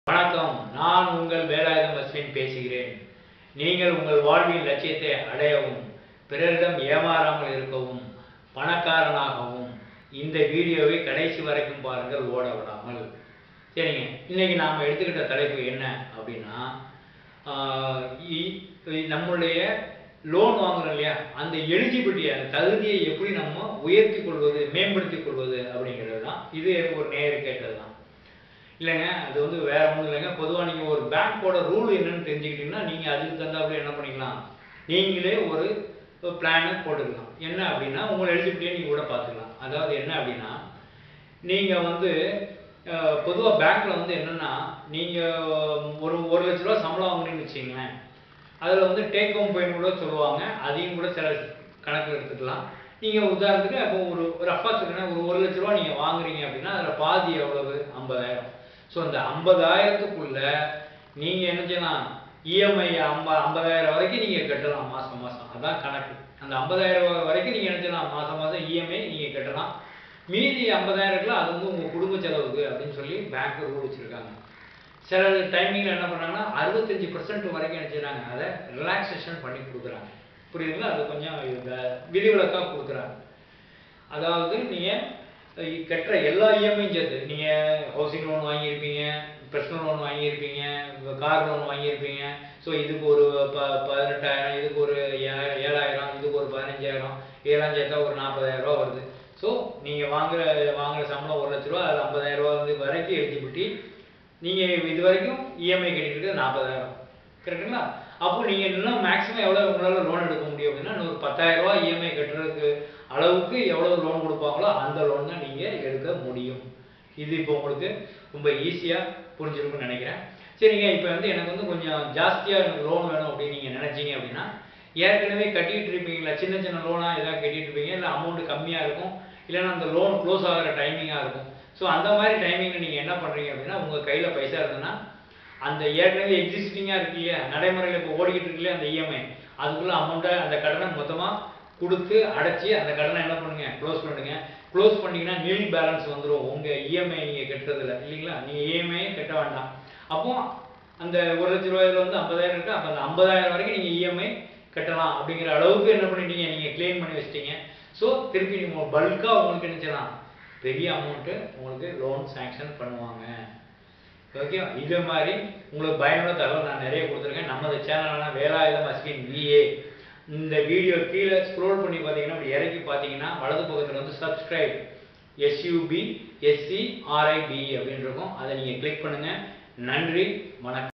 வணக்கம் நான் உங்கள் வேலாயுதம் அஸ்வின் பேசுகிறேன் நீங்கள் உங்கள் வாழ்வின் லட்சியத்தை அடையவும் பிறரிடம் ஏமாறாமல் இருக்கவும் பணக்காரனாகவும் இந்த வீடியோவை கடைசி வரைக்கும் பாருங்கள் ஓட விடாமல் சரிங்க இன்னைக்கு நாம் எடுத்துக்கிட்ட தலைப்பு என்ன அப்படின்னா ஆஹ் இ- இ- நம்மளுடைய லோன் வாங்குறோம் இல்லையா அந்த எலிஜிபிலிட்டி அந்த தகுதியை எப்படி நம்ம உயர்த்தி கொள்வது மேம்படுத்திக் கொள்வது அப்படிங்கிறது தான் இது ஒரு நேர் கேட்டது தான் இல்லைங்க அது வந்து வேற ஒன்றும் இல்லைங்க பொதுவாக நீங்கள் ஒரு பேங்க்கோட ரூல் என்னன்னு தெரிஞ்சுக்கிட்டீங்கன்னா நீங்கள் அதுக்கு தகுந்தாப்புல என்ன பண்ணிக்கலாம் நீங்களே ஒரு பிளானை போட்டுக்கலாம் என்ன அப்படின்னா உங்களை எலிஜிபிலிட்டியை நீங்கள் கூட பார்த்துக்கலாம் அதாவது என்ன அப்படின்னா நீங்கள் வந்து பொதுவாக பேங்க்கில் வந்து என்னென்னா நீங்கள் ஒரு ஒரு லட்ச ரூபா சம்பளம் வாங்குறீங்கன்னு வச்சிங்களேன் அதில் வந்து டேக் ஹோம் பெயின் கூட சொல்லுவாங்க அதையும் கூட சில கணக்கு எடுத்துக்கலாம் நீங்கள் உதாரணத்துக்கு அப்போ ஒரு ஒரு அப்பா சொல்லுங்கன்னா ஒரு ஒரு லட்ச ரூபா நீங்கள் வாங்குறீங்க அப்படின்னா அதில் பாதி எவ்வளவு ஐம்பதாயிரம் ஸோ அந்த ஐம்பதாயிரத்துக்குள்ள நீங்கள் என்ன செய்யலாம் இஎம்ஐ ஐம்ப ஐம்பதாயிரம் வரைக்கும் நீங்கள் கட்டலாம் மாதம் மாதம் அதான் கணக்கு அந்த ஐம்பதாயிரம் வரைக்கும் நீங்கள் என்ன செய்யலாம் மாதம் மாதம் இஎம்ஐ நீங்கள் கட்டலாம் மீதி ஐம்பதாயிரத்துல அது வந்து உங்கள் குடும்ப செலவுக்கு அப்படின்னு சொல்லி பேங்க் ரூல் வச்சுருக்காங்க சில டைமிங்கில் என்ன பண்ணுறாங்கன்னா அறுபத்தஞ்சி பர்சன்ட் வரைக்கும் என்ன செய்றாங்க அதை ரிலாக்ஸேஷன் பண்ணி கொடுக்குறாங்க புரியுதுங்களா அது கொஞ்சம் இந்த விதிவிலக்காக கொடுக்குறாங்க அதாவது நீங்கள் கட்டுற எல்லா இஎம்ஐயும் சேர்த்து நீங்கள் ஹவுசிங் லோன் வாங்கியிருப்பீங்க பர்சனல் லோன் வாங்கியிருப்பீங்க கார் லோன் வாங்கியிருப்பீங்க ஸோ இதுக்கு ஒரு ப பதினெட்டாயிரம் இதுக்கு ஒரு ஏ- ஏழாயிரம் இதுக்கு ஒரு பதினஞ்சாயிரம் ஏழாம் சேர்த்தா ஒரு நாற்பதாயிரம் ரூபா வருது ஸோ நீங்கள் வாங்குற வாங்குற சம்பளம் ஒரு லட்ச ரூபா அது ஐம்பதாயிரம் ரூபா வந்து வரைக்கும் எலிஜிபிலிட்டி நீங்கள் இது வரைக்கும் இஎம்ஐ கட்டிட்டு இருக்கிறது நாற்பதாயிரம் கரெக்டுங்களா அப்போ நீங்கள் இன்னும் மேக்ஸிமம் எவ்வளோ உங்களால் லோன் எடுக்க முடியும் அப்படின்னா இன்னும் ஒரு பத்தாயிரம் ரூபா இஎம்ஐ கட்டுறதுக்கு அளவுக்கு எவ்வளோ லோன் கொடுப்பாங்களோ அந்த லோன் தான் நீங்கள் எடுக்க முடியும் இது இப்போ உங்களுக்கு ரொம்ப ஈஸியாக புரிஞ்சிருக்கும்னு நினைக்கிறேன் சரிங்க இப்போ வந்து எனக்கு வந்து கொஞ்சம் ஜாஸ்தியாக எனக்கு லோன் வேணும் அப்படின்னு நீங்கள் நினச்சிங்க அப்படின்னா ஏற்கனவே கட்டிட்டு இருப்பீங்களா சின்ன சின்ன லோனாக ஏதாவது கட்டிட்டு இருப்பீங்க இல்லை அமௌண்ட் கம்மியாக இருக்கும் இல்லைன்னா அந்த லோன் க்ளோஸ் ஆகிற டைமிங்காக இருக்கும் ஸோ அந்த மாதிரி டைமிங்கில் நீங்கள் என்ன பண்ணுறீங்க அப்படின்னா உங்கள் கையில் பைசா இருந்ததுன்னா அந்த ஏற்கனவே எக்ஸிஸ்டிங்காக இருக்கு இல்லையா நடைமுறையில் இப்போ ஓடிக்கிட்டு இருக்கு இல்லையா அந்த இஎம்ஐ அதுக்குள்ள அமௌண்ட்டை அந்த கடனை மொத்தமாக கொடுத்து அடைச்சி அந்த கடனை என்ன பண்ணுங்க க்ளோஸ் பண்ணுங்க க்ளோஸ் பண்ணீங்கன்னா நில் பேலன்ஸ் வந்துடும் உங்கள் இஎம்ஐ நீங்கள் கட்டுறதுல இல்லைங்களா நீங்கள் இஎம்ஐ கட்ட வேண்டாம் அப்போ அந்த ஒரு லட்ச ரூபாயில வந்து ஐம்பதாயிரம் இருக்கு அப்போ அந்த ஐம்பதாயிரம் வரைக்கும் நீங்கள் இஎம்ஐ கட்டலாம் அப்படிங்கிற அளவுக்கு என்ன பண்ணிட்டீங்க நீங்கள் க்ளைம் பண்ணி வச்சிட்டீங்க ஸோ திருப்பி நீங்கள் பல்காக உங்களுக்கு என்ன செய்யலாம் பெரிய அமௌண்ட்டு உங்களுக்கு லோன் சேங்ஷன் பண்ணுவாங்க ஓகேவா இதே மாதிரி உங்களுக்கு பயனுள்ள தகவல் நான் நிறைய கொடுத்துருக்கேன் நமது சேனலான வேலாயுதம் அஸ்வின் விஏ இந்த வீடியோ கீழே ஸ்க்ரோல் பண்ணி பார்த்தீங்கன்னா அப்படி இறக்கி பார்த்தீங்கன்னா வலது பக்கத்தில் வந்து சப்ஸ்கிரைப் எஸ்யூபி எஸ்சி ஆர்ஐபி அப்படின்னு இருக்கும் அதை நீங்கள் கிளிக் பண்ணுங்கள் நன்றி வணக்கம்